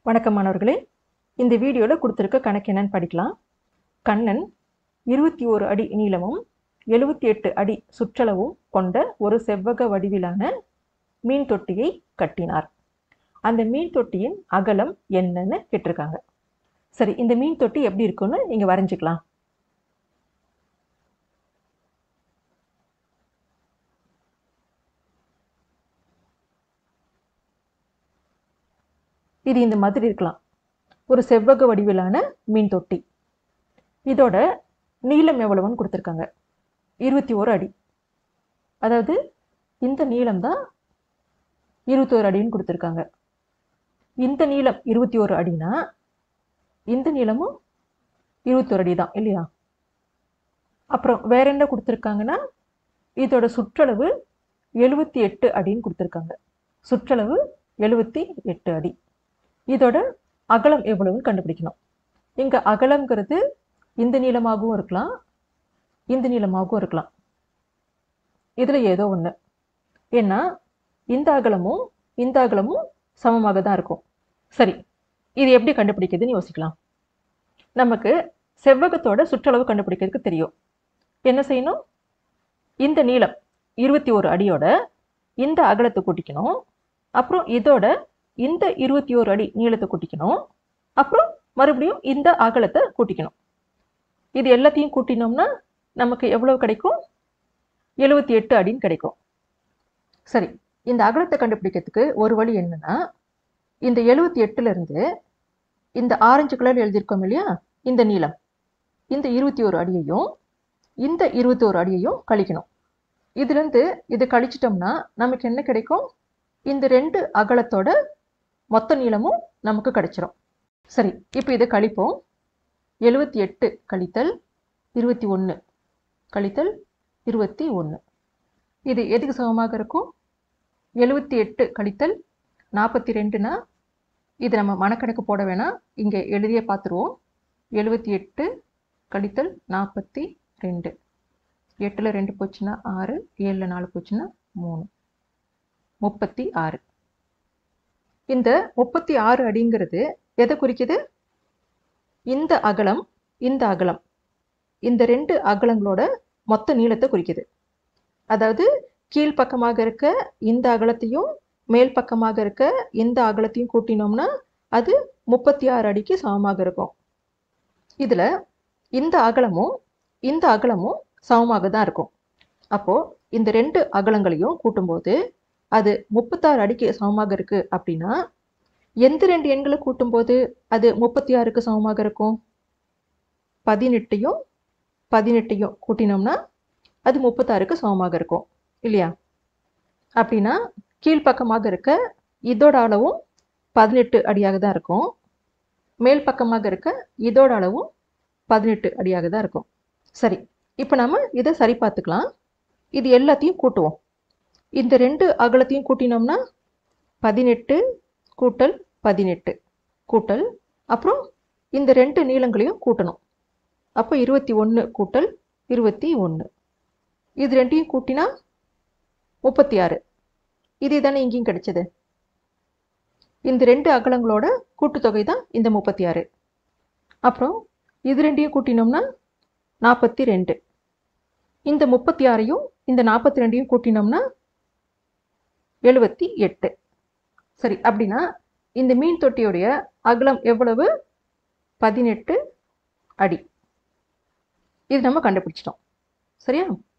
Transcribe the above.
வணக்கம் மாணவர்களே இந்த வீடியோவில் கொடுத்துருக்க கணக்கு என்னன்னு படிக்கலாம் கண்ணன் இருபத்தி ஓரு அடி நீளமும் எழுபத்தி எட்டு அடி சுற்றளவும் கொண்ட ஒரு செவ்வக வடிவிலான மீன் தொட்டியை கட்டினார் அந்த மீன் தொட்டியின் அகலம் என்னன்னு கேட்டிருக்காங்க சரி இந்த மீன் தொட்டி எப்படி இருக்குன்னு இங்கே வரைஞ்சிக்கலாம் இது இந்த மாதிரி இருக்கலாம் ஒரு செவ்வக வடிவிலான மீன் தொட்டி இதோட நீளம் எவ்வளவுன்னு கொடுத்துருக்காங்க இருபத்தி ஓரு அடி அதாவது இந்த நீளம் தான் இருபத்தோரு அடின்னு கொடுத்துருக்காங்க இந்த நீளம் இருபத்தி ஓரு அடினா இந்த நீளமும் இருபத்தோரு அடி தான் இல்லையா அப்புறம் வேற என்ன கொடுத்துருக்காங்கன்னா இதோட சுற்றளவு எழுபத்தி எட்டு அடின்னு கொடுத்துருக்காங்க சுற்றளவு எழுபத்தி எட்டு அடி இதோட அகலம் எவ்வளவுன்னு கண்டுபிடிக்கணும் இங்கே அகலங்கிறது இந்த நீளமாகவும் இருக்கலாம் இந்த நீளமாகவும் இருக்கலாம் இதில் ஏதோ ஒன்று ஏன்னா இந்த அகலமும் இந்த அகலமும் சமமாக தான் இருக்கும் சரி இது எப்படி கண்டுபிடிக்கிறதுன்னு யோசிக்கலாம் நமக்கு செவ்வகத்தோட சுற்றளவு கண்டுபிடிக்கிறதுக்கு தெரியும் என்ன செய்யணும் இந்த நீளம் இருபத்தி ஒரு அடியோட இந்த அகலத்தை கூட்டிக்கணும் அப்புறம் இதோட இந்த இருபத்தி ஓரு அடி நீளத்தை கூட்டிக்கணும் அப்புறம் மறுபடியும் இந்த அகலத்தை கூட்டிக்கணும் இது எல்லாத்தையும் கூட்டினோம்னா நமக்கு எவ்வளவு கிடைக்கும் எழுபத்தி எட்டு அடின்னு கிடைக்கும் சரி இந்த அகலத்தை கண்டுபிடிக்கிறதுக்கு ஒரு வழி என்னன்னா இந்த எழுபத்தி எட்டுல இருந்து இந்த ஆரஞ்சு கலர் எழுதியிருக்கோம் இல்லையா இந்த நீளம் இந்த இருபத்தி ஒரு அடியையும் இந்த இருபத்தி ஒரு அடியையும் கழிக்கணும் இதுலேருந்து இது கழிச்சிட்டோம்னா நமக்கு என்ன கிடைக்கும் இந்த ரெண்டு அகலத்தோட மொத்த நீளமும் நமக்கு கிடைச்சிரும் சரி இப்போ இதை கழிப்போம் எழுபத்தி எட்டு கழித்தல் இருபத்தி ஒன்று கழித்தல் இருபத்தி ஒன்று இது எதுக்கு சமமாக இருக்கும் எழுபத்தி எட்டு கழித்தல் நாற்பத்தி ரெண்டுனா இது நம்ம மனக்கணக்கு போட வேணாம் இங்கே எழுதியே பார்த்துருவோம் எழுபத்தி எட்டு கழித்தல் நாற்பத்தி ரெண்டு எட்டில் ரெண்டு போச்சுன்னா ஆறு ஏழில் நாலு போச்சுன்னா மூணு முப்பத்தி ஆறு இந்த முப்பத்தி ஆறு அடிங்கிறது எதை குறிக்குது இந்த அகலம் இந்த அகலம் இந்த ரெண்டு அகலங்களோட மொத்த நீளத்தை குறிக்குது அதாவது கீழ்ப்பக்கமாக இருக்க இந்த அகலத்தையும் மேல் பக்கமாக இருக்க இந்த அகலத்தையும் கூட்டினோம்னா அது முப்பத்தி ஆறு அடிக்கு சமமாக இருக்கும் இதில் இந்த அகலமும் இந்த அகலமும் சமமாக தான் இருக்கும் அப்போது இந்த ரெண்டு அகலங்களையும் கூட்டும்போது அது முப்பத்தாறு அடிக்கு சமமாக இருக்கு அப்படின்னா எந்த ரெண்டு எண்களை கூட்டும்போது அது முப்பத்தி ஆறுக்கு சமமாக இருக்கும் பதினெட்டையும் பதினெட்டையும் கூட்டினோம்னா அது முப்பத்தாறுக்கு சமமாக இருக்கும் இல்லையா அப்படின்னா கீழ்ப்பக்கமாக இருக்க இதோட அளவும் பதினெட்டு அடியாக தான் இருக்கும் மேல் பக்கமாக இருக்க இதோட அளவும் பதினெட்டு அடியாக தான் இருக்கும் சரி இப்போ நம்ம இதை சரி பார்த்துக்கலாம் இது எல்லாத்தையும் கூட்டுவோம் இந்த ரெண்டு அகலத்தையும் கூட்டினோம்னா பதினெட்டு கூட்டல் பதினெட்டு கூட்டல் அப்புறம் இந்த ரெண்டு நீளங்களையும் கூட்டணும் அப்போ இருபத்தி ஒன்று கூட்டல் இருபத்தி ஒன்று இது ரெண்டையும் கூட்டினா முப்பத்தி ஆறு இது தானே இங்கேயும் கிடைச்சது இந்த ரெண்டு அகலங்களோட கூட்டுத்தொகை தான் இந்த முப்பத்தி ஆறு அப்புறம் இது ரெண்டையும் கூட்டினோம்னா நாற்பத்தி ரெண்டு இந்த முப்பத்தி ஆறையும் இந்த நாற்பத்தி ரெண்டையும் கூட்டினோம்னா எழுபத்தி எட்டு சரி அப்படின்னா இந்த மீன் தொட்டியுடைய அகலம் எவ்வளவு பதினெட்டு அடி இது நம்ம கண்டுபிடிச்சிட்டோம் சரியா